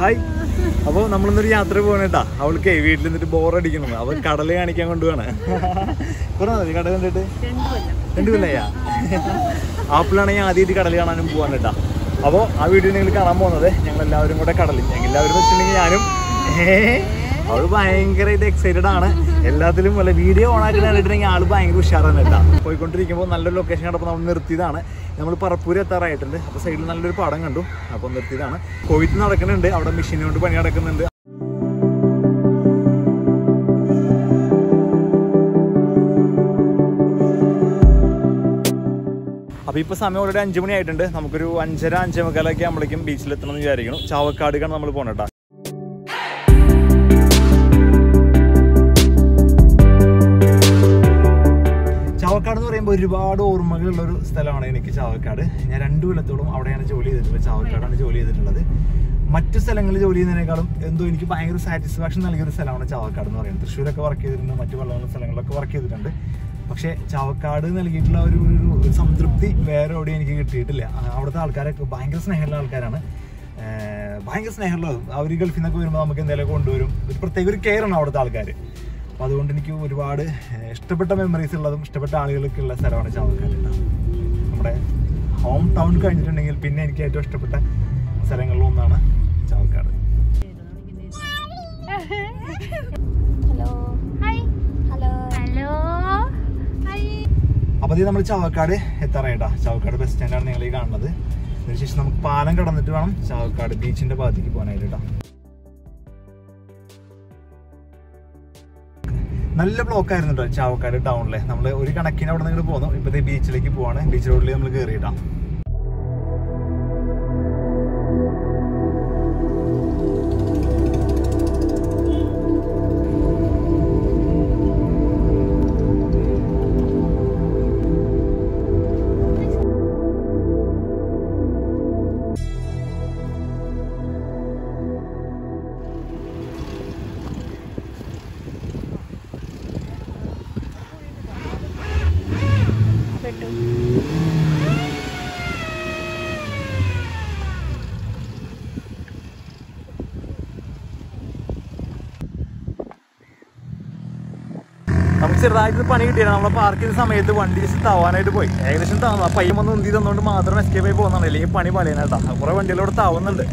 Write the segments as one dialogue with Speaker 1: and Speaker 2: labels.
Speaker 1: Hi അപ്പോൾ നമ്മളിന്നൊരു യാത്ര പോകണേട്ടാ അവൾക്ക് വീട്ടിൽ നിന്നിട്ട് ബോറടിക്കണം അവൾ കടല് കാണിക്കാൻ കൊണ്ടുപോവാണ് കുറേ മതി കടൽ കണ്ടിട്ട് രണ്ടു കൊല്ലയ്യാ ആപ്പിളാണെങ്കിൽ ആദ്യമായിട്ട് കടൽ കാണാനും പോകാൻ കേട്ടാ അപ്പോൾ ആ വീഡിയോ നിങ്ങൾ കാണാൻ പോകുന്നത് ഞങ്ങൾ എല്ലാവരും കൂടെ കടലിൽ ഞങ്ങൾ എല്ലാവരും വെച്ചിട്ടുണ്ടെങ്കിൽ ഞാനും അവള് ഭയങ്കരമായിട്ട് എക്സൈറ്റഡ് ആണ് എല്ലാത്തിലും വല്ല വീഡിയോ ഓൺ ആക്കി കണ്ടിട്ടുണ്ടെങ്കിൽ ആള് ഭയങ്കര ഉഷാറാണ് കേട്ടാ പോയിക്കൊണ്ടിരിക്കുമ്പോൾ നല്ലൊരു ലൊക്കേഷൻ കണ്ടപ്പോൾ നമ്മൾ നിർത്തിയതാണ് നമ്മൾ പറപ്പൂര് എത്താറായിട്ടുണ്ട് അപ്പോൾ സൈഡിൽ നല്ലൊരു പാടം കണ്ടു അപ്പോൾ നിർത്തിയതാണ് കോവിഡ് നടക്കുന്നുണ്ട് അവിടെ മെഷീൻ കൊണ്ട് പണി നടക്കുന്നുണ്ട് അപ്പോൾ ഇപ്പോൾ സമയം ഓൾറെഡി അഞ്ച് മണി ആയിട്ടുണ്ട് നമുക്കൊരു അഞ്ചര അഞ്ചേ മുക്കാലൊക്കെ ആകുമ്പോഴേക്കും ബീച്ചിലെത്തണം എന്ന് വിചാരിക്കണം ചാവക്കാടുക്കാണ് നമ്മൾ പോകണേട്ടാ ചാവക്കാട് എന്ന് പറയുമ്പോൾ ഒരുപാട് ഓർമ്മകളുള്ള ഒരു സ്ഥലമാണ് എനിക്ക് ചാവക്കാട് ഞാൻ രണ്ടു കൊല്ലത്തോളം അവിടെയാണ് ജോലി ചെയ്തിട്ടുള്ളത് ചാവക്കാടാണ് ജോലി ചെയ്തിട്ടുള്ളത് മറ്റു സ്ഥലങ്ങളിൽ ജോലി ചെയ്യുന്നതിനേക്കാളും എന്തോ എനിക്ക് ഭയങ്കര സാറ്റിസ്ഫാക്ഷൻ നൽകിയ ഒരു സ്ഥലമാണ് ചാവക്കാട് എന്ന് പറയുന്നത് തൃശ്ശൂരൊക്കെ വർക്ക് ചെയ്തിട്ടുണ്ട് മറ്റു വെള്ളമുള്ള സ്ഥലങ്ങളിലൊക്കെ വർക്ക് ചെയ്തിട്ടുണ്ട് പക്ഷേ ചാവക്കാട് നൽകിയിട്ടുള്ള ഒരു ഒരു- ഒരു സംതൃപ്തി വേറെ എവിടെയും എനിക്ക് കിട്ടിയിട്ടില്ല ആ, അവിടുത്തെ ആൾക്കാരൊക്കെ ഭയങ്കര സ്നേഹമുള്ള ആൾക്കാരാണ് ഏർ ഭയങ്കര സ്നേഹമുള്ള അവർ ഗൾഫിൽ നിന്നൊക്കെ വരുമ്പോൾ നമുക്ക് എന്തെങ്കിലും കൊണ്ടുവരും ഒരു പ്രത്യേക ഒരു കെയർ ആണ് അവിടുത്തെ ആൾക്കാർ അപ്പോൾ അതുകൊണ്ട് എനിക്ക് ഒരുപാട് ഏർ ഇഷ്ടപ്പെട്ട മെമ്മറീസ് ഉള്ളതും ഇഷ്ടപ്പെട്ട ആളുകൾക്ക് ഉള്ള സ്ഥലമാണ് ചാവക്കാട് കേട്ടോ. നമ്മുടെ ഹോം ടൗൺ കഴിഞ്ഞിട്ടുണ്ടെങ്കിൽ പിന്നെ എനിക്ക് ഏറ്റവും ഇഷ്ടപ്പെട്ട സ്ഥലങ്ങളിൽ ഒന്നാണ് Chavakkad
Speaker 2: hello hi hello hello hi
Speaker 1: അപ്പോൾ ഇത് നമ്മൾ ചാവക്കാട് എത്താറായിട്ടാ ചാവക്കാട് ബസ് സ്റ്റാൻഡാണ് നിങ്ങൾ ഈ കാണുന്നത് അതിനുശേഷം നമുക്ക് പാലം കടന്നിട്ട് വേണം ചാവക്കാട് ബീച്ചിന്റെ ഭാഗത്തേക്ക് പോകാനായിട്ട് കേട്ടോ നല്ല ബ്ലോക്ക് ആയിരുന്നു കേട്ടോ ചാവക്കാട് ടൗണിലെ നമ്മൾ ഒരു കണക്കിന് അവിടെ നിന്ന് പോന്നു ഇപ്പോഴത്തെ ബീച്ചിലേക്ക് പോവാണ് ബീച്ച് റോഡിൽ നമ്മൾ കയറിയിട്ടാം
Speaker 2: పెట్టు
Speaker 1: നമുക്ക് ചെറുതായിട്ട് പണി കിട്ടിയത് നമ്മളെ പാർക്ക് ചെയ്ത സമയത്ത് വണ്ടി ജസ്റ്റ് താവാനായിട്ട് പോയി ഏകദേശം താന്നു ആ പയ്യൻ വന്ന് ഉന്തി തന്നുകൊണ്ട് മാത്രം എസ്കേപ്പ് ആയി പോകുന്നതാണ് അല്ലെങ്കിൽ പണി പലയനാട്ടാ കുറെ വണ്ടികളോട് താവുന്നുണ്ട്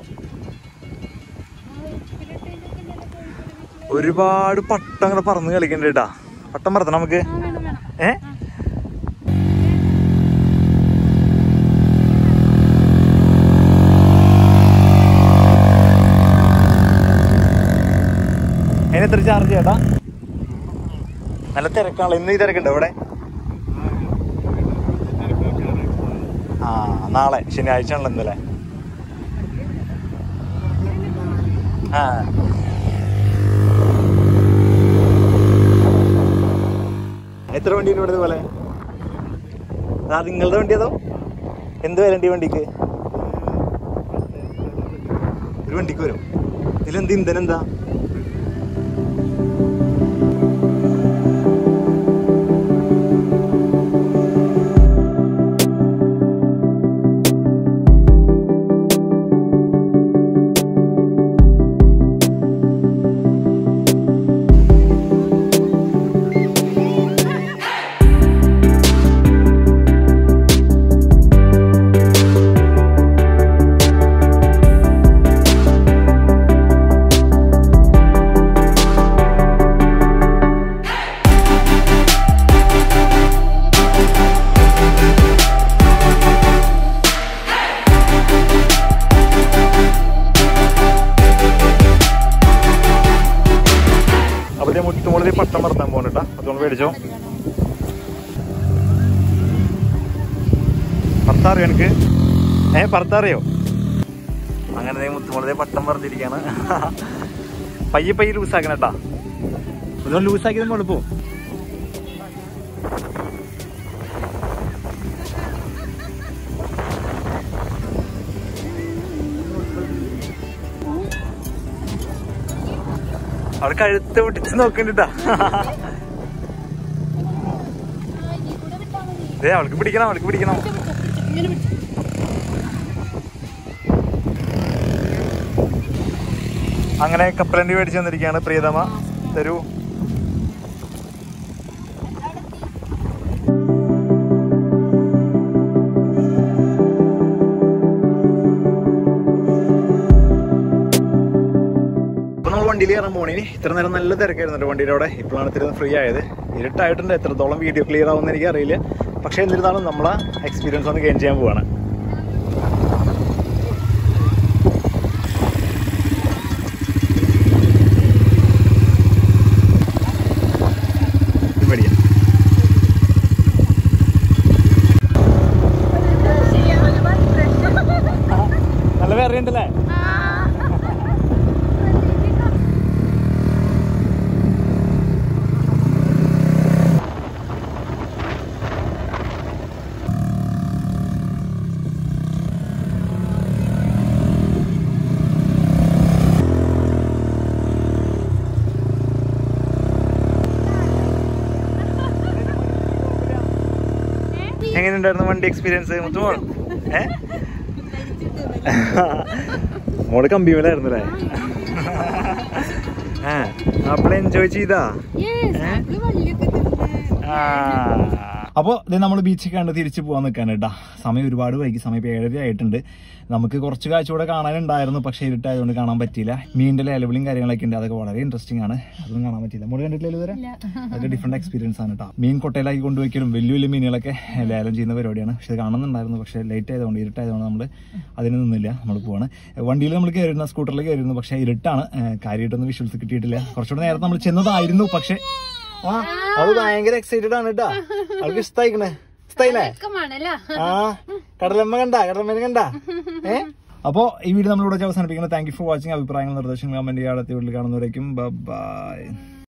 Speaker 1: ഒരുപാട് പട്ടം അങ്ങനെ പറന്ന് കളിക്കണ്ട കേട്ടാ പട്ടം പറത്തണം നമുക്ക് ഏ അതിന് എത്ര ചാർജ് ചേട്ടാ നല്ല തിരക്കാണല്ലോ ഇന്ന് ഈ തിരക്കുണ്ടോ ഇവിടെ ആ നാളെ ശനിയാഴ്ച ആണല്ലോ ഇന്നലെ ആ എത്ര വണ്ടിയുണ്ട് ഇവിടെ ഇതുപോലെ ആ നിങ്ങളുടെ വണ്ടി അതോ എന്ത് വില ഉണ്ട് ഈ വണ്ടിക്ക് ഒരു വണ്ടിക്ക് വരും ഇതിലെന്ത് ഇന്ധനം എന്താ അവിടെ മുട്ടുമുകളിൽ പട്ടം പറത്താൻ പോകണട്ടാ അതുകൊണ്ട് മേടിച്ചോ പറത്താറിയോ എനിക്ക് ഏ പറത്താറിയോ അങ്ങനെ ദേ മുത്തുമുളകെ പട്ടം പറത്തിരിക്കാണ് പയ്യെ പയ്യെ ലൂസാക്കണം കേട്ടാ ഇതൊന്ന് ലൂസാക്കിയത് എളുപ്പോ അവിടെ കഴുത്ത് പിടിച്ച് നോക്കണ്ടാ ഏ അവൾക്ക് പിടിക്കണം അവൾക്ക് പിടിക്കണം
Speaker 2: ഇങ്ങനെ പിടിച്ചു
Speaker 1: അങ്ങനെ കപ്പലണ്ടി മേടിച്ച് വന്നിരിക്കുകയാണ് പ്രിയതമ തരൂ ഇപ്പൊ നമ്മൾ വണ്ടിയിൽ കയറാൻ പോണേ ഇത്ര നേരം നല്ല തിരക്കായിരുന്നു കേട്ടോ വണ്ടിയുടെ അവിടെ ഇപ്പോഴാണ് ഇത്തിരി ഫ്രീ ആയത് ഇരുട്ടായിട്ടുണ്ട് എത്രത്തോളം വീഡിയോ ക്ലിയർ ആവുമെന്ന് എനിക്ക് അറിയില്ല പക്ഷേ എന്നിരുന്നാലും നമ്മളെ എക്സ്പീരിയൻസ് ഒന്ന് ഗെയിൻ ചെയ്യാൻ പോവാണ് ഇവിടെയാ നല്ല വേറെ ഉണ്ടല്ലേ എങ്ങനെയുണ്ടായിരുന്നു വണ്ടി എക്സ്പീരിയൻസ് മുത്തുമോൾ ഏ മോള് കമ്പിമലായിരുന്നു അല്ലേ ആ അപ്പോൾ എൻജോയ് ചെയ്താ അപ്പോൾ ഇത് നമ്മൾ ബീച്ചിൽ കണ്ട് തിരിച്ചു പോകാൻ നിൽക്കാൻ കേട്ടാ സമയം ഒരുപാട് വൈകി സമയം ഇപ്പൊ ഏഴര ആയിട്ടുണ്ട് നമുക്ക് കുറച്ച് കാഴ്ച കൂടെ കാണാനുണ്ടായിരുന്നു പക്ഷേ ഇരുട്ടായതുകൊണ്ട് കാണാൻ പറ്റിയില്ല മീനിന്റെ ലേലവിളിയും കാര്യങ്ങളൊക്കെ ഉണ്ട് അതൊക്കെ വളരെ ഇൻട്രസ്റ്റിംഗ് ആണ് അതൊന്നും കാണാൻ പറ്റില്ല നമ്മൾ കണ്ടിട്ടില്ല ഇതുവരെ അതൊക്കെ ഡിഫറെന്റ് എക്സ്പീരിയൻസ് ആണ് കേട്ടോ മീൻ കൊട്ടയിലാക്കി കൊണ്ടുവയ്ക്കലും വലിയ വലിയ മീനുകളൊക്കെ ലേലം ചെയ്യുന്ന പരിപാടിയാണ് പക്ഷെ അത് കാണുന്നുണ്ടായിരുന്നു പക്ഷേ ലേറ്റ് ആയതുകൊണ്ട് ഇരുട്ടായതുകൊണ്ട് നമ്മൾ അതിന് നിന്നില്ല നമ്മൾ പോവാണ് വണ്ടിയിൽ നമ്മൾ കയറിയിരുന്ന സ്കൂട്ടറിൽ കയറിയിരുന്നു പക്ഷേ ഇരുട്ടാണ് ഏഹ് കാര്യമായിട്ടൊന്നും വിഷ്വൽസ് കിട്ടിയിട്ടില്ല കുറച്ചുകൂടെ നേരത്തെ നമ്മൾ ചെന്നതായിരുന്നു പക്ഷേ ആ അത് ഭയങ്കര എക്സൈറ്റഡ് ആണ് കേട്ടാ അവൾക്ക് ഇഷ്ടായിക്കണേ ഇഷ്ടായില്ലേ ആ കടലമ്മ കണ്ട കടലമ്മ കണ്ട ഏ അപ്പോ ഈ വീഡിയോ നമ്മളിവിടെ വെച്ച് അവസാനിപ്പിക്കുന്നത് താങ്ക് യു ഫോർ വാച്ചിങ് അഭിപ്രായങ്ങൾ നിർദ്ദേശങ്ങൾ കമന്റ് ചെയ്യാതെ വീട്ടിൽ കാണുന്നവരേക്കും ബൈ